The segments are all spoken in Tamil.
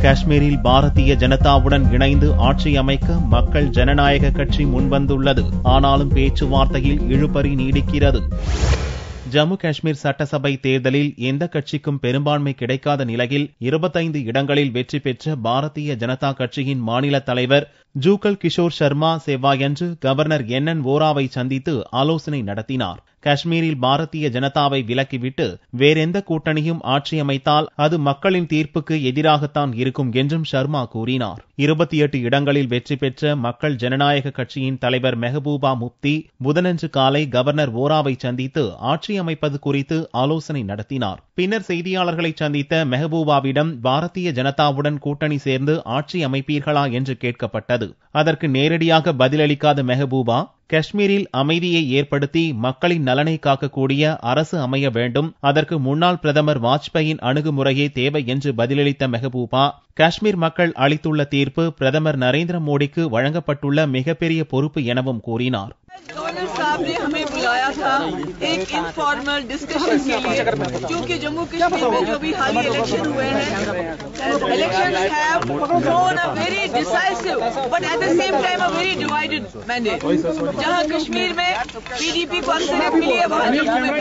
காஷ்மீரில் பாரதிய ஜனதாவுடன் இணைந்து ஆட்சி அமைக்க மக்கள் ஜனநாயக கட்சி முன்வந்துள்ளது ஆனாலும் பேச்சுவார்த்தையில் இழுபறி நீடிக்கிறது ஜம்மு காஷ்மீர் சட்டசபை தேர்தலில் எந்த கட்சிக்கும் பெரும்பான்மை கிடைக்காத நிலையில் இருபத்தைந்து இடங்களில் வெற்றி பெற்ற பாரதிய ஜனதா கட்சியின் மாநில தலைவர் ஜூகல் கிஷோர் சர்மா செவ்வாயன்று கவர்னர் என் என் ஓராவை சந்தித்து ஆலோசனை நடத்தினார் காஷ்மீரில் பாரதிய ஜனதாவை விலக்கிவிட்டு வேறெந்த கூட்டணியும் ஆட்சி அமைத்தால் அது மக்களின் தீர்ப்புக்கு எதிராகத்தான் இருக்கும் என்றும் சர்மா கூறினார் இருபத்தி எட்டு இடங்களில் வெற்றி பெற்ற மக்கள் ஜனநாயக கட்சியின் தலைவர் மெஹபூபா முப்தி புதனன்று காலை கவர்னர் ஓராவை சந்தித்து ஆட்சி அமைப்பது குறித்து ஆலோசனை நடத்தினார் பின்னர் செய்தியாளர்களை சந்தித்த மெஹபூபாவிடம் பாரதிய ஜனதாவுடன் கூட்டணி சேர்ந்து ஆட்சி அமைப்பீர்களா என்று கேட்கப்பட்டது அதற்கு நேரடியாக பதிலளிக்காத மெஹபூபா காஷ்மீரில் அமைதியை ஏற்படுத்தி மக்களின் நலனை காக்கக்கூடிய அரசு அமைய வேண்டும் அதற்கு முன்னாள் பிரதமர் வாஜ்பாயின் அணுகுமுறையே தேவை என்று பதிலளித்த மெஹபூபா காஷ்மீர் மக்கள் அளித்துள்ள தீர்ப்பு பிரதமர் நரேந்திர மோடிக்கு வழங்கப்பட்டுள்ள மிகப்பெரிய பொறுப்பு எனவும் கூறினார் गवर्नर साहब ने हमें बुलाया था एक इनफॉर्मल डिस्कशन के लिए क्योंकि जम्मू कश्मीर में जो भी हाल ही इलेक्शन हुए हैं election have thrown a very decisive but at the same time a very divided mandate जहां कश्मीर में पीडीपी को अक्सरियत मिली है वहां जम्मू में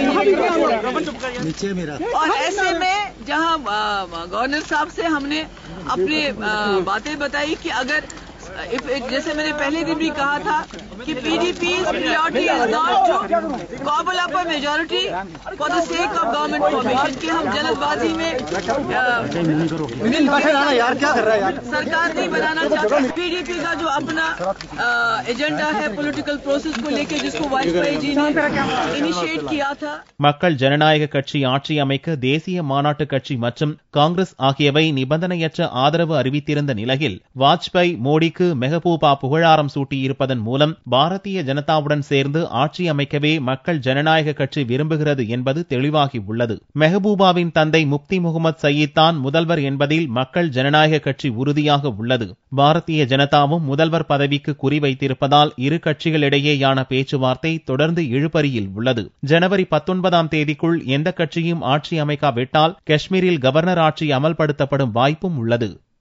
बीजेपी और ऐसे में जहां गवर्नर साहब से हमने अपने बातें बताई कि अगर If, जैसे मैंने पहले दिन भी कहा था कि PDP priority is not to gobble up a majority for the sake of government formation कि हम जल्दबाजी में यार क्या कर रहा है यार सरकार नहीं बनाना चाहते पीडीपी का जो अपना एजेंडा है पॉलिटिकल प्रोसेस को लेकर जिसको वाजपेयी जी ने इनिशिएट किया था மக்கள் ஜனநாயக கட்சி ஆட்சி அமைக்க தேசிய மாநாட்டு கட்சி மற்றும் காங்கிரஸ் ஆகியவை நிபந்தனையற்ற ஆதரவு அறிவித்திருந்த நிலையில் வாஜ்பாய் மோடிக்கு மெஹபூபா புகழாரம் சூட்டியிருப்பதன் மூலம் பாரதிய ஜனதாவுடன் சேர்ந்து ஆட்சி அமைக்கவே மக்கள் ஜனநாயக கட்சி விரும்புகிறது என்பது தெளிவாகி உள்ளது மெஹபூபாவின் தந்தை முப்தி முகமது சயீத் தான் முதல்வர் என்பதில் மக்கள் ஜனநாயக கட்சி உறுதியாக உள்ளது பாரதிய ஜனதாவும் முதல்வர் பதவிக்கு குறிவைத்திருப்பதால் இரு கட்சிகளிடையேயான பேச்சுவார்த்தை தொடர்ந்து இழுபறியில் உள்ளது ஜனவரி பத்தொன்பதாம் தேதிக்குள் எந்த கட்சியும் ஆட்சி அமைக்காவிட்டால் காஷ்மீரில் கவர்னர் ஆட்சி அமல்படுத்தப்படும் வாய்ப்பும் உள்ளது